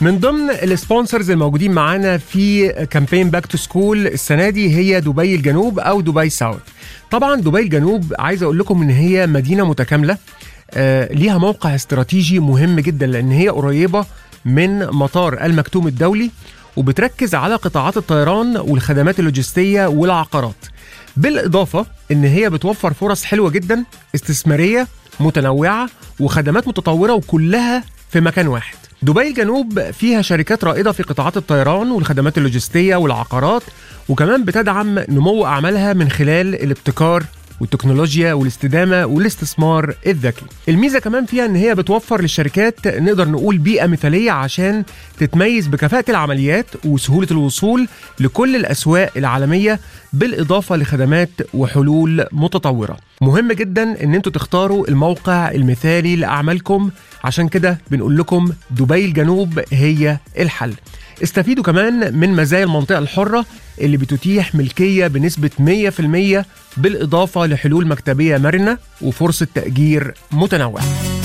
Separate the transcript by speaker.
Speaker 1: من ضمن السبونسرز الموجودين معانا في كامبين باك تو سكول السنه دي هي دبي الجنوب او دبي ساوث طبعا دبي الجنوب عايز اقول لكم ان هي مدينه متكامله آه ليها موقع استراتيجي مهم جدا لان هي قريبه من مطار المكتوم الدولي وبتركز على قطاعات الطيران والخدمات اللوجستيه والعقارات بالاضافه ان هي بتوفر فرص حلوه جدا استثماريه متنوعه وخدمات متطوره وكلها في مكان واحد دبي الجنوب فيها شركات رائدة في قطاعات الطيران والخدمات اللوجستية والعقارات وكمان بتدعم نمو أعمالها من خلال الابتكار والتكنولوجيا والاستدامه والاستثمار الذكي. الميزه كمان فيها ان هي بتوفر للشركات نقدر نقول بيئه مثاليه عشان تتميز بكفاءه العمليات وسهوله الوصول لكل الاسواق العالميه بالاضافه لخدمات وحلول متطوره. مهم جدا ان انتوا تختاروا الموقع المثالي لاعمالكم عشان كده بنقول لكم دبي الجنوب هي الحل. استفيدوا كمان من مزايا المنطقة الحرة اللي بتتيح ملكية بنسبة 100% بالإضافة لحلول مكتبية مرنة وفرصة تأجير متنوعة